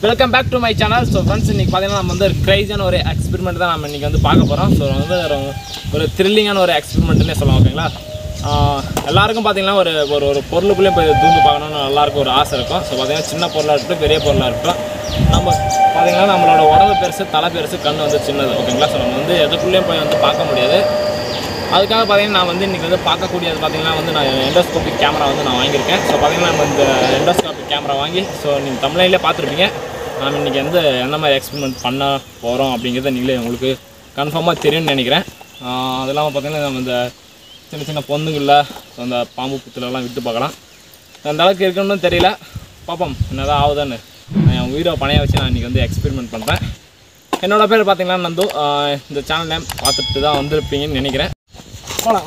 Welcome back to my channel so friends இன்றைக்கி பார்த்தீங்கன்னா நம்ம வந்து ஒரு க்ரைஸான ஒரு எக்ஸ்பெரிமெண்ட் தான் நம்ம இன்றைக்கி வந்து பார்க்க போகிறோம் ஸோ வந்து ஒரு ஒரு த்ரில்லிங்கான ஒரு எக்ஸ்பெரிமெண்ட்னே சொல்லலாம் ஓகேங்களா ஆஹ் எல்லாருக்கும் பார்த்தீங்கன்னா ஒரு ஒரு ஒரு பொருளுக்குள்ளேயும் போய் தூந்து பார்க்கணும்னு எல்லாருக்கும் ஒரு ஆசை இருக்கும் ஸோ பார்த்தீங்கன்னா சின்ன பொருளாக இருக்கட்டும் பெரிய பொருளாக இருக்கட்டும் நம்ம பார்த்தீங்கன்னா நம்மளோட உடம்பு பெருசு தலை பெருசு கண் வந்து சின்னது ஓகேங்களா ஸோ நம்ம வந்து எதுக்குள்ளேயும் போய் வந்து பார்க்க முடியாது அதுக்காக பார்த்தீங்கன்னா நான் வந்து இன்றைக்கி வந்து பார்க்கக்கூடியது பார்த்தீங்கன்னா வந்து நான் எண்டோஸ்கோபிக் கேமரா வந்து நான் வாங்கியிருக்கேன் ஸோ பார்த்தீங்கன்னா நம்ம இந்த எண்டோஸ்கோபிக் கேமரா வாங்கி ஸோ நீங்கள் தமிழ்லேயே பார்த்துருப்பீங்க நாம் இன்றைக்கி வந்து என்ன மாதிரி எக்ஸ்பெரிமெண்ட் பண்ண போகிறோம் அப்படிங்கிறத நீங்களே உங்களுக்கு கன்ஃபார்மாக தெரியும்னு நினைக்கிறேன் ஆஹ் அது இல்லாமல் பார்த்தீங்கன்னா நம்ம இந்த சின்ன சின்ன பொந்துங்களில் அந்த பாம்பு புத்துலலாம் விட்டு பார்க்கலாம் அந்த அளவுக்கு இருக்குன்னு தெரியல பார்ப்போம் என்னதான் ஆகுதுன்னு நான் என் உயிரை பணைய வச்சு நான் இன்றைக்கி வந்து எக்ஸ்பெரிமெண்ட் பண்ணுறேன் என்னோட பேர் பார்த்தீங்கன்னா நந்து ஆஹ் இந்த சேனல் நேம் பார்த்துட்டு தான் வந்திருப்பீங்கன்னு நினைக்கிறேன் போகலாம்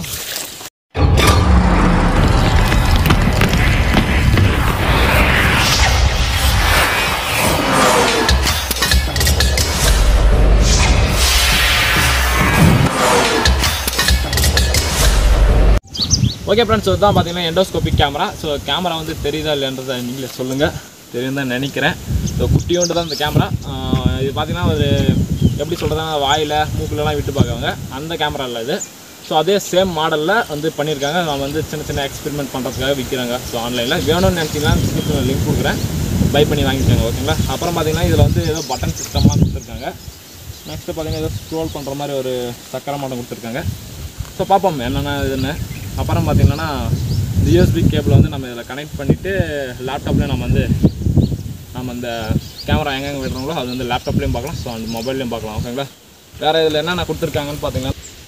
ஓகே ஃப்ரெண்ட்ஸ் இதுதான் பார்த்தீங்கன்னா எண்டோஸ்கோபிக் கேமரா ஸோ கேமரா வந்து தெரியுதா இல்லைன்றதை நீங்களே சொல்லுங்கள் தெரியும் தான் நினைக்கிறேன் ஸோ குட்டியோண்டு தான் இந்த கேமரா இது பார்த்தீங்கன்னா ஒரு எப்படி சொல்கிறதுனா வாயில் மூக்குலலாம் விட்டு பார்க்குவாங்க அந்த கேமரா இல்லை இது ஸோ அதே சேம் மாடலில் வந்து பண்ணியிருக்காங்க நான் வந்து சின்ன சின்ன எக்ஸ்பெரிமெண்ட் பண்ணுறதுக்காக விற்கிறாங்க ஸோ ஆன்லைனில் வேணும்னு நினச்சிங்கன்னா டிஸ்கிரிப்ஷனில் லிங்க் கொடுக்குறேன் பை பண்ணி வாங்கிக்கோங்க ஓகேங்களா அப்புறம் பார்த்தீங்கன்னா இதில் வந்து ஏதோ பட்டன் சிஸ்டம்லாம் கொடுத்துருக்காங்க நெக்ஸ்ட்டு பார்த்தீங்கன்னா ஏதோ ஸ்க்ரோல் பண்ணுற மாதிரி ஒரு சக்கர மாட்டம் கொடுத்துருக்காங்க ஸோ பார்ப்போம் என்னென்ன இதுன்னு அப்புறம் பார்த்தீங்கன்னா இந்த யூஎஸ்பி கேபிள் வந்து நம்ம இதில் கனெக்ட் பண்ணிவிட்டு லேப்டாப்லேயும் நம்ம வந்து நம்ம இந்த கேமரா எங்கெங்கே விடுறோங்களோ அது வந்து லேப்டாப்லேயும் பார்க்கலாம் ஸோ அந்த மொபைல்லையும் பார்க்கலாம் ஓகேங்களா வேறு இதில் என்னென்ன கொடுத்துருக்காங்கன்னு பார்த்தீங்கன்னா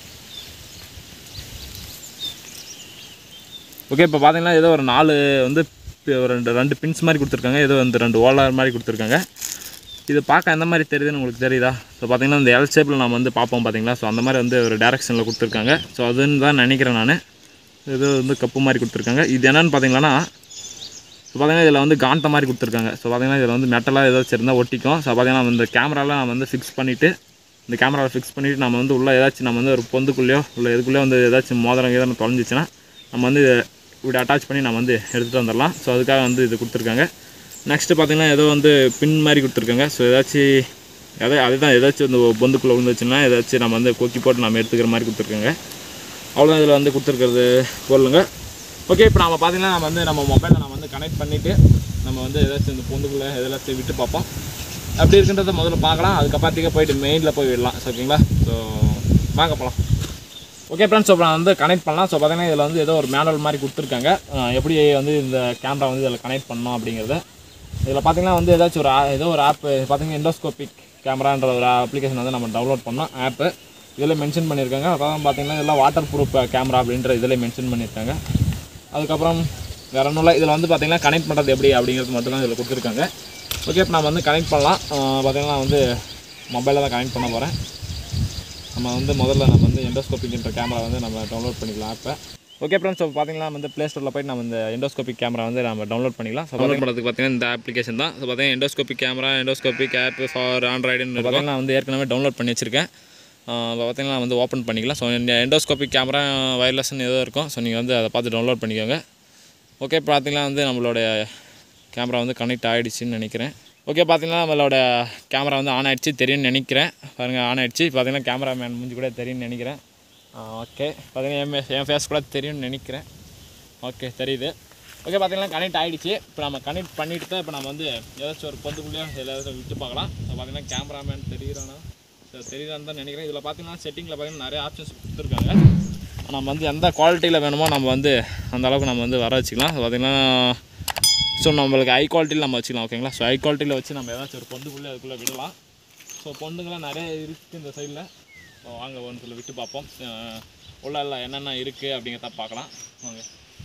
ஓகே இப்போ பார்த்தீங்கன்னா ஏதோ ஒரு நாலு வந்து பி- ஒரு ரெண்டு ரெண்டு பின்ஸ் மாதிரி கொடுத்துருக்காங்க ஏதோ வந்து ரெண்டு ஓலார் மாதிரி கொடுத்துருக்காங்க இது பார்க்க எந்த மாதிரி தெரியுதுன்னு உங்களுக்கு தெரியுதா ஸோ பார்த்தீங்கன்னா இந்த எல் ஷேப்பில் நம்ம வந்து பார்ப்போம் பார்த்தீங்களா ஸோ அந்த மாதிரி வந்து ஒரு டேரக்ஷனில் கொடுத்துருக்காங்க ஸோ அதுன்னு தான் நினைக்கிறேன் நான் இது வந்து கப்பு மாதிரி கொடுத்துருக்காங்க இது என்னன்னு பார்த்தீங்கன்னா ஸோ பார்த்தீங்கன்னா இதில் வந்து காந்த மாதிரி கொடுத்துருக்காங்க ஸோ பார்த்தீங்கன்னா இதில் வந்து மெட்டலாக ஏதாச்சும் இருந்தால் ஒட்டிக்கும் ஸோ பார்த்தீங்கன்னா நம்ம இந்த கேமராவில் நம்ம வந்து ஃபிக்ஸ் பண்ணிவிட்டு இந்த கேமராவை ஃபிக்ஸ் பண்ணிவிட்டு நம்ம வந்து உள்ளே ஏதாச்சும் நம்ம வந்து ஒரு பொந்துக்குள்ளேயோ இல்லை எதுக்குள்ளேயோ வந்து ஏதாச்சும் மோதிரம் கீதம் தொலைஞ்சிச்சுன்னா நம்ம வந்து இப்படி அட்டாச் பண்ணி நம்ம வந்து எடுத்துகிட்டு வந்துடலாம் ஸோ அதுக்காக வந்து இது கொடுத்துருக்காங்க நெக்ஸ்ட்டு பார்த்தீங்கன்னா ஏதோ வந்து பின் மாதிரி கொடுத்துருக்காங்க ஸோ ஏதாச்சும் அதே அதுதான் ஏதாச்சும் இந்த பொந்துக்குள்ளே விழுந்துச்சுன்னா ஏதாச்சும் நம்ம வந்து கொக்கி போட்டு நம்ம எடுத்துக்கிற மாதிரி கொடுத்துருக்காங்க அவ்வளோதான் இதில் வந்து கொடுத்துருக்கிறது பொருளுங்க ஓகே இப்போ நம்ம பார்த்தீங்கன்னா நம்ம வந்து நம்ம மொபைலை நம்ம வந்து கனெக்ட் பண்ணிவிட்டு நம்ம வந்து ஏதாச்சும் இந்த பொந்துக்குள்ளே எதாச்சும் விட்டு பார்ப்போம் அப்படி இருக்குன்றத முதல்ல பார்க்கலாம் அதுக்கப்புறத்துக்கே போயிட்டு மெயினில் போய் விடலாம் ஸோ ஓகேங்களா ஸோ வாங்க போகலாம் ஓகே ஃப்ரெண்ட்ஸ் இப்போ நான் வந்து கனெக்ட் பண்ணலாம் ஸோ பார்த்தீங்கன்னா இதில் வந்து ஏதோ ஒரு மேனுவல் மாதிரி கொடுத்துருக்காங்க அஹ் எப்படி வந்து இந்த கேமரா வந்து இதில் கனெக்ட் பண்ணோம் அப்படிங்கிறத இதில் பார்த்தீங்கன்னா வந்து ஏதாச்சும் ஒரு a- ஏதோ ஒரு ஆப் பார்த்தீங்கன்னா எண்டோஸ்கோபிக் கேமரான்ற ஒரு அப்ளிகேஷன் வந்து நம்ம டவுன்லோட் பண்ணோம் ஆப்பு இதில் மென்ஷன் பண்ணியிருக்காங்க அப்புறம் பார்த்தீங்கன்னா இதெல்லாம் வாட்டர் ப்ரூஃப் கேமரா அப்படின்ற இதில் மென்ஷன் பண்ணியிருக்காங்க அதுக்கப்புறம் வேற ஒன்றும் இல்லை இதில் வந்து பார்த்தீங்கன்னா கனெக்ட் பண்ணுறது எப்படி அப்படிங்கிறது மட்டும் தான் இதில் கொடுத்துருக்காங்க ஓகே இப்போ நம்ம வந்து கனெக்ட் பண்ணலாம் அஹ் பார்த்தீங்கன்னா நான் வந்து மொபைலில் தான் கனெக்ட் பண்ண போகிறேன் நம்ம வந்து முதல்ல நம்ம வந்து எண்டோஸ்கோபிக்ன்ற கேமரா வந்து நம்ம டவுன்லோட் பண்ணிக்கலாம் ஆப்பை ஓகே ஃப்ரெண்ட்ஸ் இப்போ பார்த்தீங்கன்னா வந்து ப்ளே ஸ்டோரில் போயிட்டு நம்ம இந்த எண்டோஸ்கோபிக் கேமரா வந்து நம்ம டவுன்லோட் பண்ணிக்கலாம் ஸோ டவுன்லோட் பண்ணுறதுக்கு பார்த்தீங்கன்னா இந்த அப்ளிகேஷன் தான் ஸோ பார்த்தீங்கன்னா endoscopic camera endoscopic app for ஆண்ட்ராய்டுன்னு பார்த்தீங்கன்னா நான் வந்து ஏற்கனவே டவுன்லோட் பண்ணி வச்சிருக்கேன் இப்போ பார்த்தீங்கன்னா வந்து ஓப்பன் பண்ணிக்கலாம் ஸோ இந்த எண்டோஸ்கோபிக் கேமரா வயர்லெஸ்ன்னு ஏதோ இருக்கும் ஸோ நீங்கள் வந்து அதை பார்த்து டவுன்லோட் பண்ணிக்கோங்க ஓகே பார்த்தீங்கன்னா வந்து நம்மளோட கேமரா வந்து கனெக்ட் ஆகிடுச்சின்னு நினைக்கிறேன் ஓகே பார்த்தீங்கன்னா நம்மளோட கேமரா வந்து ஆன் ஆயிடுச்சு தெரியும்னு நினைக்கிறேன் பாருங்கள் ஆன் ஆயிடுச்சு பார்த்தீங்கன்னா கேமராமேன் மூஞ்சி கூட தெரியும்னு நினைக்கிறேன் ஓகே பார்த்தீங்கன்னா என் face- என் ஃபேஸ் கூட தெரியும்னு நினைக்கிறேன் ஓகே தெரியுது ஓகே பார்த்தீங்கன்னா கனெக்ட் ஆகிடுச்சு இப்போ நம்ம கனெக்ட் பண்ணிட்டு தான் இப்போ நம்ம வந்து ஏதாச்சும் ஒரு பொந்துக்குள்ளேயோ ஏதாச்சும் விட்டு பார்க்கலாம் ஸோ பார்த்தீங்கன்னா கேமராமேன் தெரியுறானா ஸோ தெரியுதான்னு தான் நினைக்கிறேன் இதில் பார்த்தீங்கன்னா செட்டிங்கில் பார்த்தீங்கன்னா நிறைய ஆப்ஷன்ஸ் கொடுத்துருக்காங்க நம்ம வந்து எந்த குவாலிட்டியில் வேணுமோ நம்ம வந்து அந்த அளவுக்கு நம்ம வந்து வர வச்சுக்கலாம் ஸோ பார்த்தீங்கன்னா ஸோ நம்மளுக்கு ஹை குவாலிட்டியில் நம்ம வச்சுக்கலாம் ஓகேங்களா ஸோ ஹை குவாலிட்டியில் வச்சு நம்ம ஏதாச்சும் ஒரு பொந்துக்குள்ளே அதுக்குள்ளே விடலாம் ஸோ பொந்துங்களாம் நிறைய இருக்குது இந்த சைடில் ஸோ வாங்க ஒன்றுக்குள்ளே விட்டு பார்ப்போம் அஹ் உள்ள இல்லை என்னென்ன இருக்குது அப்படிங்கிறத பார்க்கலாம் வாங்க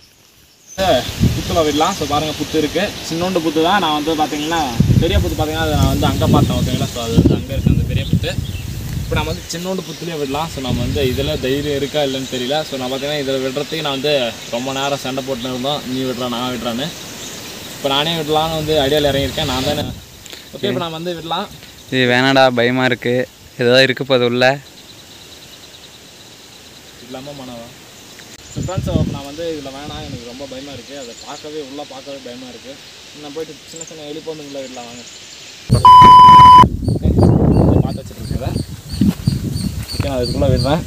புத்தில் விடலாம் ஸோ பாருங்கள் புத்து இருக்குது சின்னோண்டு புத்து தான் நான் வந்து பார்த்தீங்கன்னா பெரிய புத்து பார்த்தீங்கன்னா அதை நான் வந்து அங்கே பார்த்தேன் ஓகேங்களா ஸோ அது வந்து அங்கே இருக்குது அந்த பெரிய புத்து இப்போ நம்ம வந்து சின்னோண்டு புத்துலேயே விடலாம் ஸோ நம்ம வந்து இதில் தைரியம் இருக்கா இல்லைன்னு தெரியல ஸோ நான் பார்த்தீங்கன்னா இதில் விடுறதுக்கு நான் வந்து ரொம்ப நேரம் சண்டை போட்டுன்னு இருந்தோம் நீ விடுறா நான் விடுறான்னு இப்போ நானே விடலான்னு வந்து ஐடியாவில் இறங்கியிருக்கேன் நான் தானே ஓகே இப்போ நான் வந்து விடலாம் இது வேணாடா பயமாக இருக்குது ஏதோ இருக்கு போது உள்ள இல்லாமல் மனவா ஃப்ரெண்ட்ஸ் நான் வந்து இதில் வேணாம் எனக்கு ரொம்ப பயமாக இருக்குது அதை பார்க்கவே உள்ளே பார்க்கவே பயமாக இருக்குது நான் போயிட்டு சின்ன சின்ன எலி பொண்ணுங்களை விடலாம் வாங்க பார்த்து வச்சுருக்கேன் ஓகே நான் இதுக்குள்ளே விடுறேன்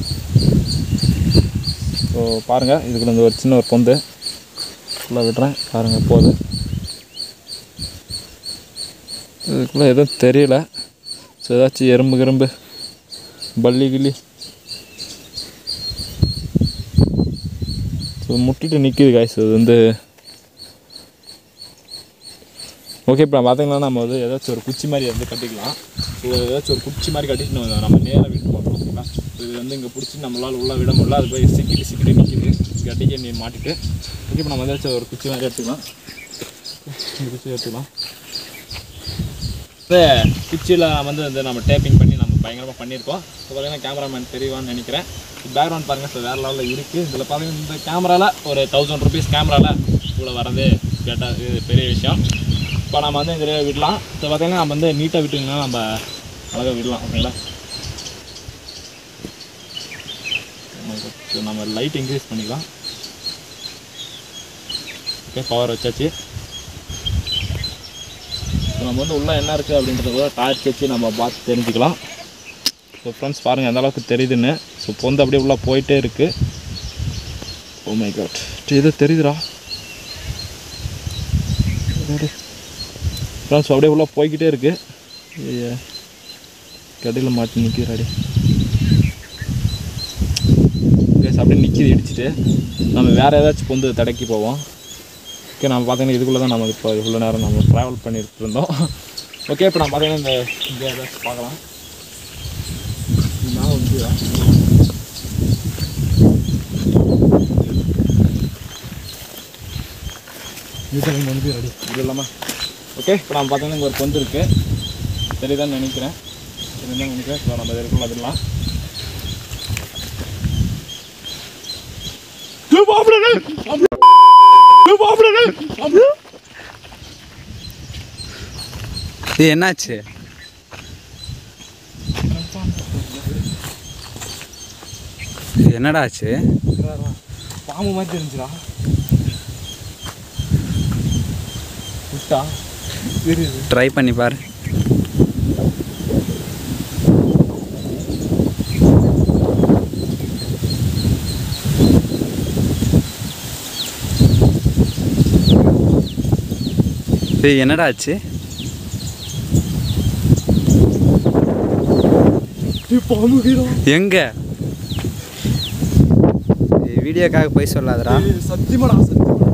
ஸோ பாருங்கள் இதுக்குள்ள இந்த ஒரு சின்ன ஒரு பொந்து ஃபுல்லாக விடுறேன் பாருங்கள் போகுது இதுக்குள்ளே எதுவும் தெரியல ஸோ ஏதாச்சும் எறும்பு கிரும்பு பல்லி கிள்ளி ஸோ முட்டிட்டு நிற்கிது காய்ஸ் அது வந்து ஓகே இப்போ பார்த்தீங்கன்னா நம்ம வந்து ஏதாச்சும் ஒரு குச்சி மாதிரி வந்து கட்டிக்கலாம் ஸோ ஏதாச்சும் ஒரு குச்சி மாதிரி கட்டிட்டு நம்ம நம்ம நேராக விட்டு போகிறோம் ஓகேங்களா இது வந்து இங்கே பிடிச்சி நம்மளால் உள்ளே விட முடியல அது போய் சிக்கிட்டு சிக்கிட்டு நிற்கிது கட்டிக்கு நீ மாட்டிட்டு ஓகே இப்போ நம்ம ஏதாச்சும் ஒரு குச்சி மாதிரி எடுத்துக்கலாம் இந்த குச்சி எடுத்துக்கலாம் இப்போ குச்சியில் வந்து வந்து நம்ம டேப்பிங் பண்ணி நம்ம பயங்கரமாக பண்ணியிருக்கோம் இப்போ பார்த்தீங்கன்னா கேமராமேன் தெரியுவான்னு நினைக்கிறேன் பேக்ரவுண்ட் பாருங்கள் ஸோ வேறு லெவலில் இருக்குது இதில் பார்த்தீங்கன்னா இந்த கேமராவில் ஒரு தௌசண்ட் ருபீஸ் கேமராவில் இவ்வளோ வரது கேட்டால் இது பெரிய விஷயம் இப்போ நம்ம வந்து இதில் விடலாம் இப்போ பார்த்தீங்கன்னா நம்ம வந்து நீட்டாக விட்டுங்கன்னா நம்ம அழகாக விடலாம் ஓகேங்களா ஸோ நம்ம லைட் இன்க்ரீஸ் பண்ணிக்கலாம் ஓகே பவர் வச்சாச்சு ஸோ நம்ம வந்து உள்ளே என்ன இருக்குது அப்படின்றத கூட டார்ச் வச்சு நம்ம பார்த்து தெரிஞ்சுக்கலாம் ஸோ ஃப்ரெண்ட்ஸ் பாருங்கள் எந்த அளவுக்கு தெரியுதுன்னு ஸோ பொந்து அப்படியே உள்ளே போயிட்டே இருக்குது ஓ மை காட் இது தெரியுதுடா ஃப்ரெண்ட்ஸ் அப்படியே உள்ளே போய்கிட்டே இருக்குது கடையில் மாட்டி நிற்கிறாடி கேஸ் அப்படியே நிற்கிது இடிச்சிட்டு நம்ம வேறு ஏதாச்சும் பொந்து தடக்கி போவோம் ஓகே நம்ம பார்த்தீங்கன்னா இதுக்குள்ளே தான் நம்ம இப்போ இவ்வளோ நேரம் நம்ம ட்ராவல் பண்ணிட்டு இருந்தோம் ஓகே இப்போ நம்ம பார்த்தீங்கன்னா இந்த இங்கே ஏதாச்சும் பார்க்கலாம் நான் வந்து வீட்டில் வந்து ரெடி இது இல்லாமல் ஓகே இப்போ நம்ம பார்த்தீங்கன்னா இங்கே ஒரு பொந்து இருக்குது சரிதான் நினைக்கிறேன் சரிதான் நினைக்கிறேன் ஸோ நம்ம இதுக்குள்ள அதிடலாம் இது என்னாச்சு இது என்னடா ஆச்சு பாம்பு மாதிரி தெரிஞ்சுடா விட்டா தெரியுது ட்ரை பண்ணி பாரு இது என்னடா ஆச்சு பாம்பு கீழே எங்க இது வீடியோக்காக போய் சொல்லாதடா சத்தியமாடா சத்தியமாடா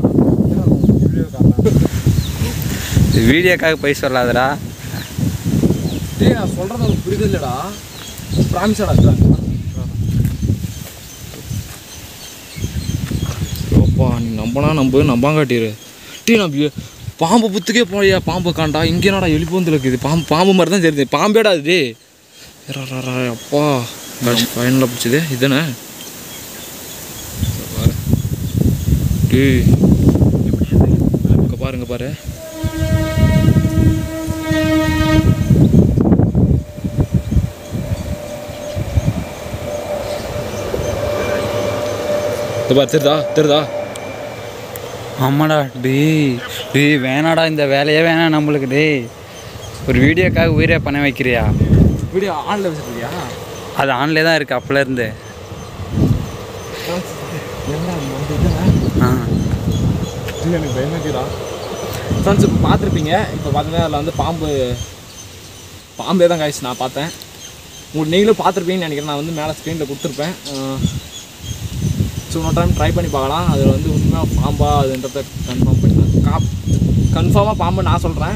இது வீடியோக்காக போய் சொல்லாதடா டேய் நான் சொல்றது உனக்கு புரியுது இல்லடா ப்ராமிஸாடா அப்பா நீ நம்பனா நம்பு நம்பாங்காட்டிரு டீ நான் எ- பாம்பு புத்துக்கே போயா பாம்பு காண்டா இங்கே என்னடா எலிப்பந்து இருக்குது பாம்பு பாம்பு மாதிரி தான் தெரியுது பாம்பேடா இது டேய். ரா, ரா, ரா, அப்பா ஃபைனலாக பிடிச்சது இதுதானே பாரு டேய் இங்க பாருங்க பாரு இது பாரு தெரிதா தெரிதா ஆமாடா டேய் டேய் வேணாடா இந்த வேலையே வேணாம் நம்மளுக்கு டேய் ஒரு வீடியோக்காக உயிரே பண்ண வைக்கிறியா வீடியோ ஆன்ல வச்சிருக்கியா அது ஆன்லேயே தான் இருக்குது அப்போலேருந்து என்ன வந்து இதுனா ஆ இல்லை எனக்கு பயமாக்கிடா ஃப்ரெண்ட்ஸ் இப்போ பார்த்துருப்பீங்க இப்போ பார்த்தீங்கன்னா அதில் வந்து பாம்பு பாம்பே தான் காய்ச்சி நான் பார்த்தேன் உங்களுக்கு நீங்களும் பார்த்துருப்பீங்கன்னு நினைக்கிறேன் நான் வந்து மேலே ஸ்க்ரீனில் கொடுத்துருப்பேன் ஸோ இன்னொரு டைம் ட்ரை பண்ணி பார்க்கலாம் அதில் வந்து உண்மையாக பாம்பா அதுன்றத கன்ஃபார்ம் பண்ணிக்கலாம் கா கன்ஃபார்மாக பாம்பு நான் சொல்கிறேன்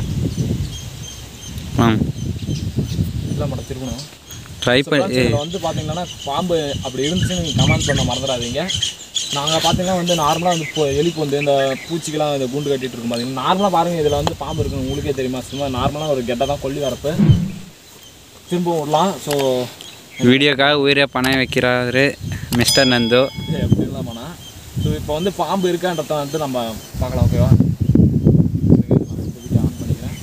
ஆ இல்லை மட்டும் திரும்பணும் ட்ரை So பண்ணி friends, இதுல வந்து பார்த்தீங்கன்னா பாம்பு அப்படி இருந்துச்சுன்னு நீங்கள் கமெண்ட் பண்ண மறந்துடாதீங்க நாங்கள் பார்த்தீங்கன்னா வந்து நார்மலாக வந்து இப்போ எலி வந்து இந்த பூச்சிக்கெல்லாம் இந்த குண்டு கட்டிட்டு இருக்கும் பார்த்தீங்கன்னா நார்மலாக பாருங்கள் இதில் வந்து பாம்பு இருக்குன்னு உங்களுக்கே தெரியுமா சும்மா நார்மலாக ஒரு கெட்டை தான் கொல்லி வரப்பு திரும்பவும் விடலாம் ஸோ வீடியோக்காக உயிரே பணம் வைக்கிறாரு மிஸ்டர் நந்து எப்படி இல்லாமண்ணா ஸோ இப்போ வந்து பாம்பு இருக்கான்றத வந்து நம்ம பார்க்கலாம் ஓகேவா ஆன் பண்ணிக்கிறேன்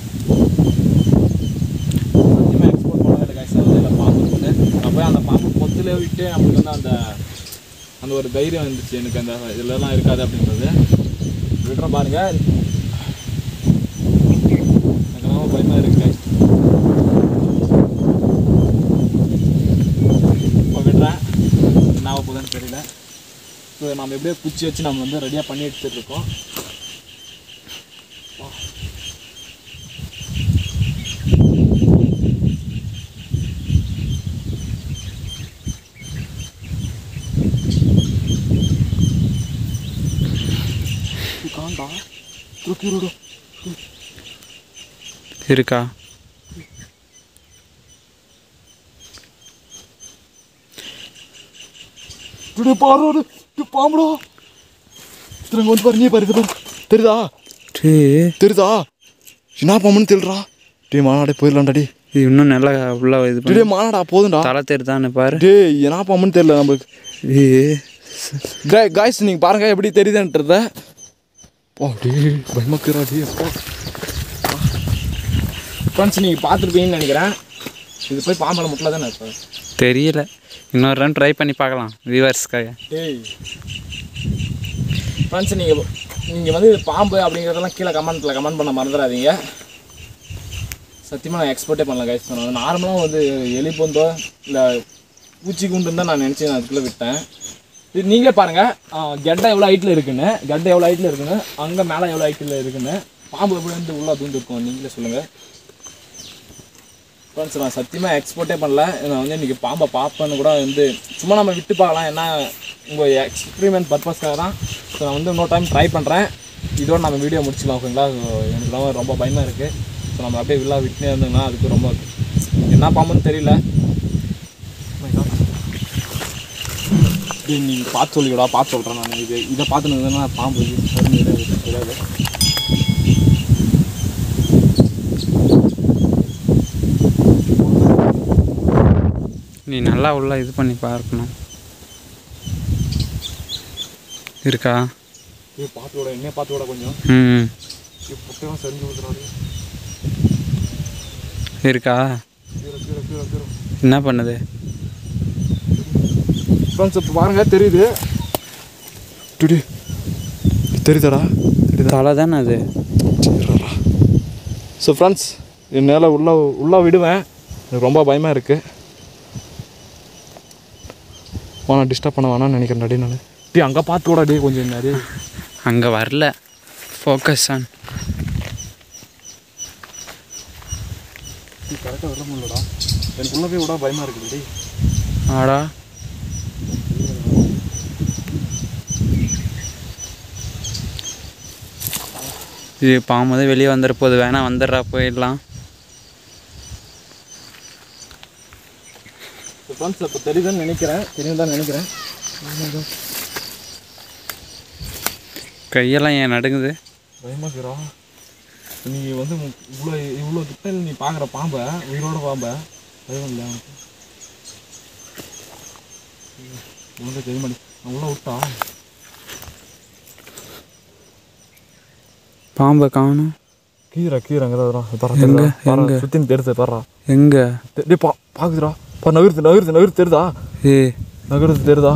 சத்தியமாக எக்ஸ்போர்ட் பண்ணதில்லை காய்ச்சி அதில் பாம்பு இருக்குன்னு நான் போய் அந்த பாம்பு பொத்துல விட்டு நம்மளுக்கு வந்து அந்த அந்த ஒரு தைரியம் இருந்துச்சு எனக்கு அந்த இதுலலாம் இருக்காது அப்படின்றது விடுறேன் பாருங்க எனக்கு ரொம்ப பயமாக இருக்கு guys. நம்ம எப்படியோ குச்சி வச்சு நம்ம வந்து ரெடியாக பண்ணி எடுத்துட்டு இருக்கோம் காண்டா தூக்கிடுடோ இருக்கா டே பாரு டே பாம்புடா திரும்ப வந்து பாரு நீ பாரு இது பாரு தெரியுதா டே தெரியுதா என்ன பாம்புன்னு தெரியலடா டே மாநாடே போயிடலாம்டா டே இது இன்னும் நல்லா உள்ள இது டே பண்ணி டே மாநாடா போதும்டா தலை தெரிதான்னு பாரு டேய் என்ன பாம்புன்னு தெரியல நம்மளுக்கு ஏ காய்ஸ் நீங்கள் பாருங்க எப்படி தெரியுதுன்றத ஓ டே பயமக்குறா டே அப்பா ஃப்ரெண்ட்ஸ் நீங்கள் பார்த்துருப்பீங்கன்னு நினைக்கிறேன் இது போய் பாம்பளை முட்டில் தானே இப்போ தெரியல இன்னொரு ரன் ட்ரை பண்ணி பார்க்கலாம் வியூவர்ஸ்க்காக டேய் ஃப்ரெண்ட்ஸ் நீங்கள் நீங்கள் வந்து இது பாம்பு அப்படிங்கிறதெல்லாம் கீழே கமெண்ட்டில் கமெண்ட் பண்ண மறந்துடாதீங்க சத்தியமாக நான் எக்ஸ்போர்ட்டே பண்ணல கைஸ் நான் நார்மலாக வந்து எலி பொந்தோ இல்லை பூச்சி குண்டுன்னு தான் நான் நினச்சி நான் அதுக்குள்ளே விட்டேன் இது நீங்களே பாருங்கள் கெட்டை எவ்வளோ ஹைட்டில் இருக்குன்னு கெட்டை எவ்வளோ ஹைட்டில் இருக்குன்னு அங்கே மேலே எவ்வளோ ஹைட்டில் இருக்குன்னு பாம்பு எப்படி வந்து உள்ளே தூண்டு இருக்கும் நீங்களே சொல்லுங்கள் ஃப்ரெண்ட்ஸ் நான் சத்தியமாக எக்ஸ்போர்ட்டே பண்ணல நான் வந்து இன்றைக்கி பாம்பை பார்ப்பேன்னு கூட வந்து சும்மா நம்ம விட்டு பார்க்கலாம் ஏன்னா உங்கள் எக்ஸ்பிரிமெண்ட் பர்பஸ்க்காக தான் ஸோ நான் வந்து இன்னொரு டைம் ட்ரை பண்ணுறேன் இதோட நம்ம வீடியோ முடிச்சிக்கலாம் ஓகேங்களா ஸோ எனக்கு ரொம்ப ரொம்ப பயமாக இருக்குது ஸோ நம்ம அப்படியே வில்லா விட்டுனே இருந்தோம்னா அதுக்கு ரொம்ப என்ன பாம்புன்னு தெரியல நீங்கள் பார்த்து சொல்லிவிடா பார்த்து சொல்கிறேன் நான் இது இதை பார்த்துன்னு பாம்பு இது வரும்னு தெரியாது தெரியாது நீ நல்லா உள்ள இது பண்ணி பார்க்கணும் இருக்கா இது பார்த்து விட என்ன பார்த்து விட கொஞ்சம் ம் இது புட்டையும் செஞ்சு ஊற்றுறாரு இருக்கா கீரை கீரை கீரை கீரை என்ன பண்ணுது ஃப்ரெண்ட்ஸ் இப்போ பாருங்க தெரியுது டுடி தெரியுதாடா தெரியுதா தலை தானே அது ஸோ ஃப்ரெண்ட்ஸ் என்னால் உள்ள உள்ளே விடுவேன் எனக்கு ரொம்ப பயமாக இருக்குது வேணா டிஸ்டர்ப் பண்ண வேணாம்னு நினைக்கிறேன் டே நான் டே அங்கே பார்த்து கூட டே கொஞ்சம் நிறைய அங்கே வரல ஃபோக்கஸ் ஆன் கரெக்டாக வர முடியலடா எனக்கு உள்ள போய் விட பயமாக இருக்குது டே ஆடா இது பாம்பு வெளியே வந்துட போகுது வேணா வந்துடுறா போயிடலாம் ஸோ ஃப்ரெண்ட்ஸ் இப்போ தெரியுதுன்னு நினைக்கிறேன் தெரியும் தான் நினைக்கிறேன் கையெல்லாம் ஏன் நடுங்குது பயமாக இருக்கிறா நீ வந்து இவ்வளோ இவ்வளோ கிட்ட நீ பார்க்குற பாம்பை உயிரோட பாம்பை பயம் இல்லை உனக்கு தெரிய மாட்டேன் நான் உள்ள விட்டா பாம்பை காணும் கீரை கீரை அங்கே தான் எங்க? தர எங்க? சுற்றின்னு தெரியுது பாடுறா எங்கே டே பா பார்க்குதுடா பா நகருது நகருது நகருது தெரியுதா ஏ நகருது தெரியுதா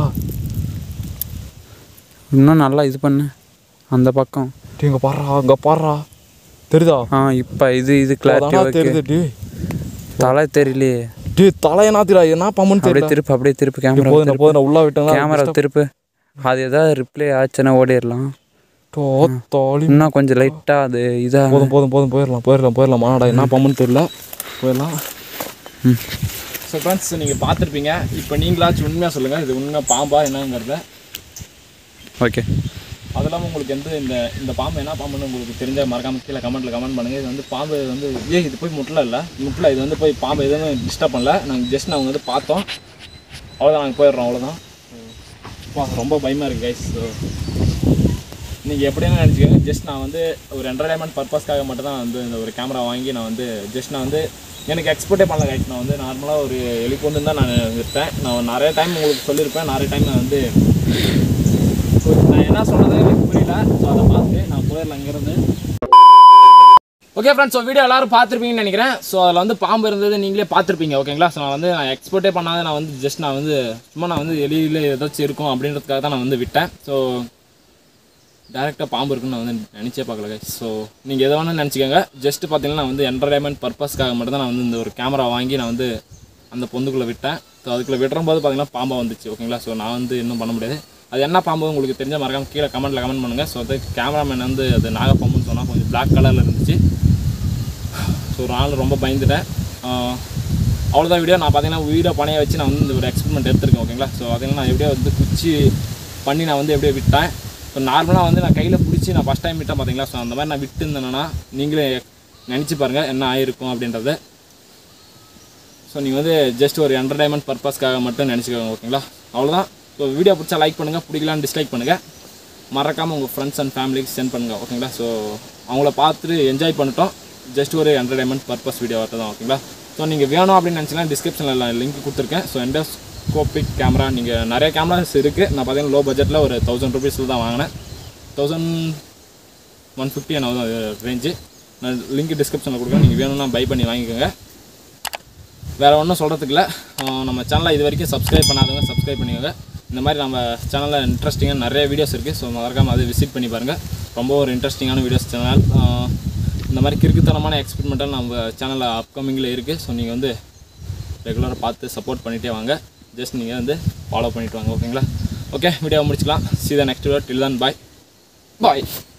இன்னும் நல்லா இது பண்ணு அந்த பக்கம் டே இங்கே பாடுறா அங்கே பாடுறா தெரியுதா ஆ இப்போ இது இது கிளாரிட்டி அதான்டா ஓகே தெரியுது டே தலை தெரியலையே டே தலையை நாத்திரா என்ன பாம்புன்னு அப்படியே தெரியல திருப்பு அப்படியே திருப்பு டேய், கேமரா போதும் போதும் உள்ள விட்டேன் கேமரா திருப்பு அது ஏதாவது ரிப்ளை ஆச்சுன்னா ஓடிடலாம் தாலி இன்னும் கொஞ்சம் லைட்டாக அது இதாக போதும் போதும் போதும் போயிடலாம் போயிடலாம் போயிடலாம் மாநாடா என்ன பாம்புன்னு தெரியல போயிடலாம் ம். ஸோ ஃப்ரெண்ட்ஸ் நீங்கள் பார்த்துருப்பீங்க இப்போ நீங்களாச்சும் உண்மையாக சொல்லுங்கள் இது உண்மை பாம்பா என்னங்கிறத ஓகே அது இல்லாமல் உங்களுக்கு எந்த இந்த இந்த பாம்பு என்ன பாம்புன்னு உங்களுக்கு தெரிஞ்ச மறக்காம கீழே கமெண்ட்டில் கமெண்ட் பண்ணுங்கள் இது வந்து பாம்பு வந்து ஏ இது போய் முட்டல இல்லை முட்டல இது வந்து போய் பாம்பு எதுவும் டிஸ்டர்ப் பண்ணல நாங்கள் ஜஸ்ட் நாங்கள் வந்து பார்த்தோம் அவ்வளோதான் நாங்கள் போயிடுறோம் அவ்வளோதான் அப்பா, ரொம்ப பயமாக இருக்குது கைஸ் ஸோ நீங்கள் எப்படின்னு நினச்சிக்கோங்க ஜஸ்ட் நான் வந்து ஒரு என்டர்டைன்மெண்ட் பர்பஸ்க்காக மட்டும் தான் வந்து இந்த ஒரு கேமரா வாங்கி நான் வந்து ஜஸ்ட் நான் வந்து எனக்கு எக்ஸ்போர்ட்டே பண்ணல கைஸ் நான் வந்து நார்மலாக ஒரு எலிப்பொந்து தான் நான் இருப்பேன் நான் நிறைய டைம் உங்களுக்கு சொல்லியிருப்பேன் நிறைய டைம் நான் வந்து ஸோ நான் என்ன சொன்னது எனக்கு புரியல ஸோ அதை பார்த்து நான் போயிடலாம் இங்கேருந்து ஓகே ஃப்ரெண்ட்ஸ் ஸோ வீடியோ எல்லாரும் பார்த்துருப்பீங்கன்னு நினைக்கிறேன் ஸோ அதில் வந்து பாம்பு இருந்தது நீங்களே பார்த்துருப்பீங்க ஓகேங்களா ஸோ நான் வந்து நான் எக்ஸ்போர்ட்டே பண்ணாத நான் வந்து ஜஸ்ட் நான் வந்து சும்மா நான் வந்து எலியில் ஏதாச்சும் இருக்கும் அப்படின்றதுக்காக தான் நான் வந்து விட்டேன் ஸோ டேரெக்டாக பாம்பு இருக்குன்னு நான் வந்து நினச்சே பார்க்கல guys. ஸோ நீங்கள் எதை வேணால் நினச்சிக்கோங்க ஜஸ்ட் பார்த்தீங்கன்னா நான் வந்து என்டர்டைன்மெண்ட் பர்பஸ்க்காக மட்டும் தான் நான் வந்து இந்த ஒரு கேமரா வாங்கி நான் வந்து அந்த பொந்துக்குள்ளே விட்டேன் ஸோ அதுக்குள்ளே விடுறம்போது பார்த்தீங்கன்னா பாம்பா வந்துச்சு ஓகேங்களா ஸோ நான் வந்து இன்னும் பண்ண முடியாது அது என்ன பாம்பு உங்களுக்கு தெரிஞ்ச மறக்காம கீழே கமெண்ட்டில் கமெண்ட் பண்ணுங்கள் ஸோ அது கேமராமேன் வந்து அது நாகப்பாம்புன்னு சொன்னால் கொஞ்சம் Black கலரில் இருந்துச்சு ஸோ ஒரு நாள் ரொம்ப பயந்துட்டேன் ஆஹ் அவ்வளோதான் வீடியோ நான் பார்த்தீங்கன்னா உயிரை பணையை வச்சு நான் வந்து இந்த ஒரு எக்ஸ்பெரிமெண்ட் எடுத்திருக்கேன் ஓகேங்களா ஸோ பார்த்தீங்கன்னா நான் எப்படியோ வந்து குச்சி பண்ணி நான் வந்து எப்படியோ விட்டேன் இப்போ நார்மலாக வந்து நான் கையில் பிடிச்சி நான் ஃபஸ்ட் டைம் விட்டேன் பார்த்தீங்களா ஸோ அந்த மாதிரி நான் விட்டு இருந்தேன்னா நீங்களே நினச்சி பாருங்கள் என்ன ஆயிருக்கும் அப்படின்றது ஸோ நீங்கள் வந்து ஜஸ்ட் ஒரு என்டர்டைன்மெண்ட் பர்பஸ்க்காக மட்டும் நினச்சிக்கோங்க ஓகேங்களா அவ்வளோதான் ஸோ வீடியோ பிடிச்சா லைக் பண்ணுங்கள் பிடிக்கலான்னு டிஸ்லைக் பண்ணுங்கள் மறக்காமல் உங்கள் ஃப்ரெண்ட்ஸ் அண்ட் ஃபேமிலிக்கு சென்ட் பண்ணுங்கள் ஓகேங்களா ஸோ அவங்கள பார்த்துட்டு என்ஜாய் பண்ணிட்டோம் ஜஸ்ட் ஒரு என்டர்டைன்மெண்ட் பர்பஸ் வீடியோ தான் ஓகேங்களா ஸோ நீங்கள் வேணும் அப்படின்னு நினச்சிங்கன்னா டிஸ்கிரிப்ஷனில் லிங்க் கொடுத்துருக்கேன் ஸோ எண்டோஸ்கோபிக் கேமரா நீங்கள் நிறைய கேமராஸ் இருக்குது நான் பார்த்தீங்கன்னா லோ பட்ஜெட்டில் ஒரு தௌசண்ட் ருபீஸில் தான் வாங்கினேன் தௌசண்ட் ஒன் ஃபிஃப்டி என்ன ரேஞ்சு நான் லிங்க் டிஸ்கிரிப்ஷனில் கொடுக்குறேன் நீங்கள் வேணும்னா பை பண்ணி வாங்கிக்கோங்க வேறு ஒன்றும் சொல்கிறதுக்கு இல்லை நம்ம சேனலை இது வரைக்கும் சப்ஸ்கிரைப் பண்ணாதவங்க சப்ஸ்கிரைப் பண்ணிக்கோங்க இந்த மாதிரி நம்ம சேனலில் இன்ட்ரெஸ்டிங்காக நிறைய வீடியோஸ் இருக்குது ஸோ மறக்காமல் அதை விசிட் பண்ணி பாருங்கள் ரொம்ப ஒரு இன்ட்ரெஸ்டிங்கான வீடியோஸ் சேனல் இந்த மாதிரி கிறுக்குத்தனமான எக்ஸ்பெரிமெண்ட்டாக நம்ம சேனலில் அப்கமிங்கில் இருக்குது ஸோ நீங்கள் வந்து ரெகுலராக பார்த்து சப்போர்ட் பண்ணிகிட்டே வாங்க ஜஸ்ட் நீங்கள் வந்து ஃபாலோ பண்ணிட்டு வாங்க ஓகேங்களா ஓகே வீடியோ முடிச்சுக்கலாம் சீதா நெக்ஸ்ட் வீடியோ டில் தான் பாய் பாய்